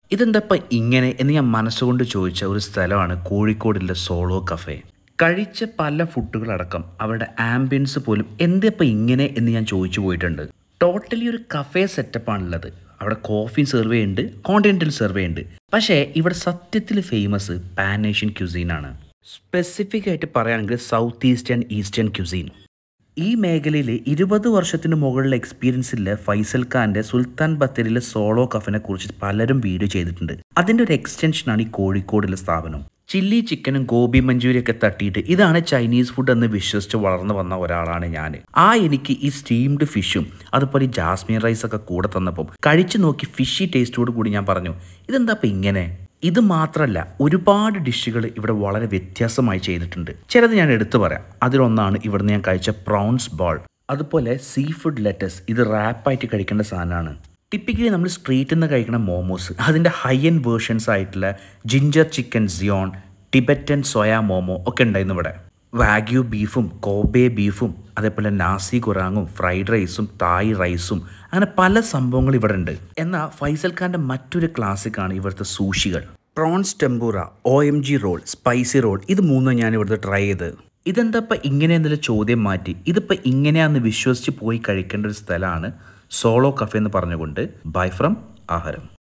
ഇതെന്താ ഇപ്പം ഇങ്ങനെ എന്ന് ഞാൻ മനസ്സുകൊണ്ട് ചോദിച്ച ഒരു സ്ഥലമാണ് കോഴിക്കോടിലെ സോളോ കഫേ കഴിച്ച പല ഫുഡുകളടക്കം അവരുടെ ആംബിയൻസ് പോലും എന്തപ്പം ഇങ്ങനെ എന്ന് ഞാൻ ചോദിച്ചു പോയിട്ടുണ്ട് ടോട്ടലി ഒരു കഫേ സെറ്റപ്പാണുള്ളത് അവിടെ കോഫി സെർവ് ചെയ്യുന്നുണ്ട് കോണ്ടിനെൻ്റൽ സെർവ് ചെയ്യുന്നുണ്ട് പക്ഷേ ഇവിടെ സത്യത്തിൽ ഫേമസ് പാൻ ഏഷ്യൻ ക്യുസീനാണ് സ്പെസിഫിക് ആയിട്ട് പറയുകയാണെങ്കിൽ സൗത്ത് ഈസ്റ്റേൺ ഈസ്റ്റേൺ ക്യുസീൻ ഈ മേഖലയിൽ ഇരുപത് വർഷത്തിന് മുകളിൽ എക്സ്പീരിയൻസ് ഉള്ള ഫൈസൽ ഖാന്റെ സുൽത്താൻ ബത്തേരിയിലെ സോളോ കഫിനെ കുറിച്ച് പലരും വീഡിയോ ചെയ്തിട്ടുണ്ട് അതിന്റെ ഒരു എക്സ്റ്റൻഷനാണ് ഈ കോഴിക്കോടിലെ സ്ഥാപനം ചില്ലി ചിക്കനും ഗോബി മഞ്ചൂരിയും ഒക്കെ തട്ടിയിട്ട് ഇതാണ് ചൈനീസ് ഫുഡ് എന്ന് വിശ്വസിച്ച് വളർന്നു വന്ന ഒരാളാണ് ഞാൻ ആ എനിക്ക് ഈ സ്റ്റീംഡ് ഫിഷും അതുപോലെ ഈ ജാസ്മിൻ റൈസ് ഒക്കെ കൂടെ തന്നപ്പം കഴിച്ചു നോക്കി ഫിഷി ടേസ്റ്റോട് കൂടി ഞാൻ പറഞ്ഞു ഇതെന്താ ഇപ്പം ഇങ്ങനെ ഇത് മാത്രമല്ല ഒരുപാട് ഡിഷുകൾ ഇവിടെ വളരെ വ്യത്യാസമായി ചെയ്തിട്ടുണ്ട് ചിലത് ഞാൻ എടുത്തു പറയാം അതിലൊന്നാണ് ഇവിടുന്ന് ഞാൻ കഴിച്ച പ്രോൺസ് ബോൾ അതുപോലെ സീ ഫുഡ് ലെറ്റസ് ഇത് റാപ്പായിട്ട് കഴിക്കേണ്ട സാധനമാണ് ടിപ്പിക്കലി നമ്മൾ സ്ട്രീറ്റിൽ നിന്ന് കഴിക്കുന്ന മോമോസ് അതിൻ്റെ ഹൈ എൻഡ് വേർഷൻസ് ആയിട്ടുള്ള ജിഞ്ചർ ചിക്കൻ സിയോൺ ടിബറ്റൻ സോയ മോമോ ഒക്കെ ഉണ്ടായിരുന്നു ഇവിടെ വാഗ്യു ബീഫും കോബെ ബീഫും അതേപോലെ നാസി കുറാങ്ങും ഫ്രൈഡ് റൈസും തായ് റൈസും അങ്ങനെ പല സംഭവങ്ങൾ ഇവിടെ ഉണ്ട് എന്നാൽ ഫൈസൽ ഖാൻ്റെ മറ്റൊരു ക്ലാസിക്കാണ് ഇവിടുത്തെ സൂഷികൾ prawns tempura O M G roll spicy roll ഇത് മൂന്നും ഞാൻ ഇവിടുത്തെ ട്രൈ ചെയ്ത് ഇതെന്താ ഇപ്പം ഇങ്ങനെ എന്തെങ്കിലും ചോദ്യം മാറ്റി ഇതിപ്പോൾ ഇങ്ങനെയാണെന്ന് വിശ്വസിച്ച് പോയി കഴിക്കേണ്ട ഒരു സ്ഥലമാണ് സോളോ കഫേ എന്ന് പറഞ്ഞുകൊണ്ട് ബൈ ഫ്രം ആഹാരം